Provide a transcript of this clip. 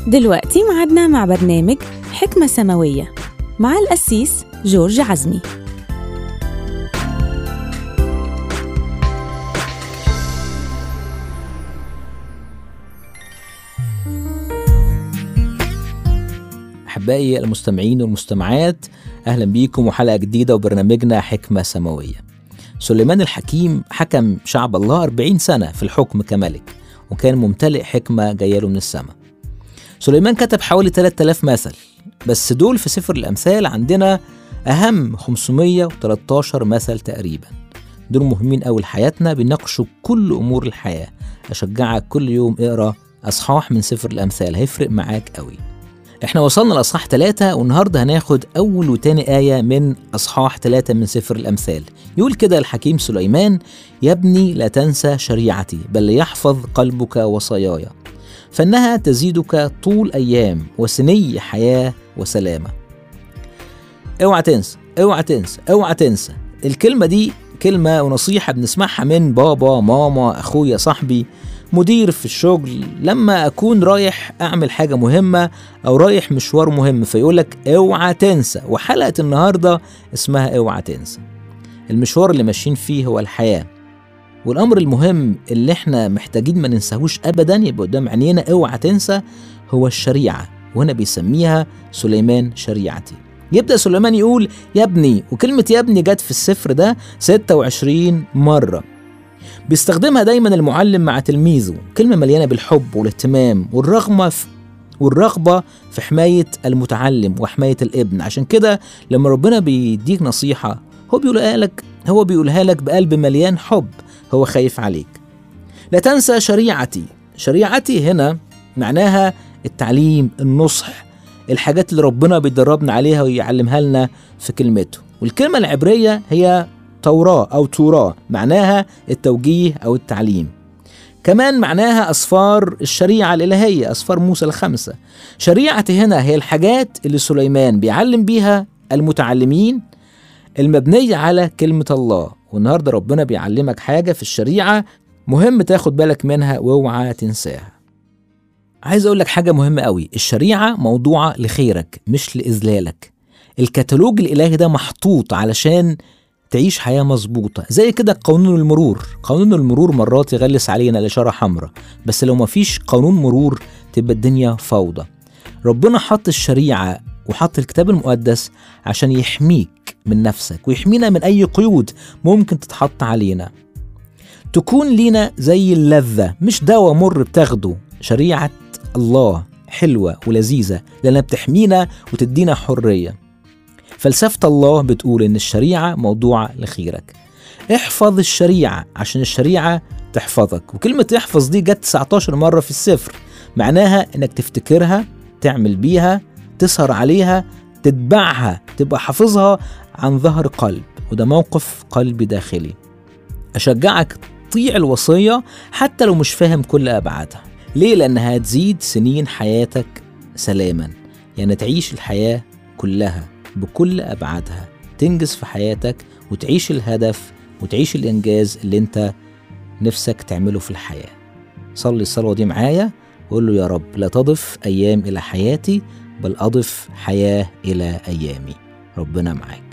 دلوقتي معادنا مع برنامج حكمة سماوية مع القسيس جورج عزمي أحبائي المستمعين والمستمعات أهلا بيكم وحلقة جديدة وبرنامجنا حكمة سماوية سليمان الحكيم حكم شعب الله 40 سنة في الحكم كملك وكان ممتلئ حكمة جاية له من السماء سليمان كتب حوالي 3000 مثل بس دول في سفر الأمثال عندنا أهم 513 مثل تقريبا دول مهمين أوي لحياتنا بيناقشوا كل أمور الحياة أشجعك كل يوم اقرأ أصحاح من سفر الأمثال هيفرق معاك أوي احنا وصلنا لأصحاح ثلاثة والنهاردة هناخد أول وتاني آية من أصحاح ثلاثة من سفر الأمثال يقول كده الحكيم سليمان يا ابني لا تنسى شريعتي بل ليحفظ قلبك وصاياي فإنها تزيدك طول أيام وسني حياة وسلامة اوعى تنسى اوعى تنسى اوعى تنسى الكلمة دي كلمة ونصيحة بنسمعها من بابا ماما أخويا صاحبي مدير في الشغل لما أكون رايح أعمل حاجة مهمة أو رايح مشوار مهم فيقولك اوعى تنسى وحلقة النهاردة اسمها اوعى تنسى المشوار اللي ماشيين فيه هو الحياة والأمر المهم اللي احنا محتاجين ما ننساهوش أبدا يبقى قدام عينينا اوعى تنسى هو الشريعة وهنا بيسميها سليمان شريعتي يبدأ سليمان يقول يا ابني وكلمة يا ابني جت في السفر ده 26 مرة بيستخدمها دايما المعلم مع تلميذه كلمة مليانة بالحب والاهتمام والرغبة في والرغبة في حماية المتعلم وحماية الابن عشان كده لما ربنا بيديك نصيحة هو بيقولها لك هو بيقولها لك بقلب مليان حب هو خايف عليك لا تنسى شريعتي شريعتي هنا معناها التعليم النصح الحاجات اللي ربنا بيدربنا عليها ويعلمها لنا في كلمته والكلمة العبرية هي توراة أو توراة معناها التوجيه أو التعليم كمان معناها أسفار الشريعة الإلهية أسفار موسى الخمسة شريعتي هنا هي الحاجات اللي سليمان بيعلم بيها المتعلمين المبنية على كلمة الله والنهاردة ربنا بيعلمك حاجة في الشريعة مهم تاخد بالك منها واوعى تنساها عايز أقول لك حاجة مهمة قوي الشريعة موضوعة لخيرك مش لإذلالك الكتالوج الإلهي ده محطوط علشان تعيش حياة مظبوطة زي كده قانون المرور قانون المرور مرات يغلس علينا الإشارة حمراء بس لو مفيش قانون مرور تبقى الدنيا فوضى ربنا حط الشريعة وحط الكتاب المقدس عشان يحميك من نفسك ويحمينا من أي قيود ممكن تتحط علينا تكون لينا زي اللذة مش دواء مر بتاخده شريعة الله حلوة ولذيذة لأنها بتحمينا وتدينا حرية فلسفة الله بتقول إن الشريعة موضوع لخيرك احفظ الشريعة عشان الشريعة تحفظك وكلمة احفظ دي جت 19 مرة في السفر معناها إنك تفتكرها تعمل بيها تسهر عليها تتبعها تبقى حافظها عن ظهر قلب وده موقف قلبي داخلي أشجعك طيع الوصية حتى لو مش فاهم كل أبعادها ليه؟ لأنها هتزيد سنين حياتك سلاما يعني تعيش الحياة كلها بكل أبعادها تنجز في حياتك وتعيش الهدف وتعيش الإنجاز اللي أنت نفسك تعمله في الحياة صلي الصلوة دي معايا وقول له يا رب لا تضف أيام إلى حياتي بل أضف حياة إلى أيامي ربنا معاك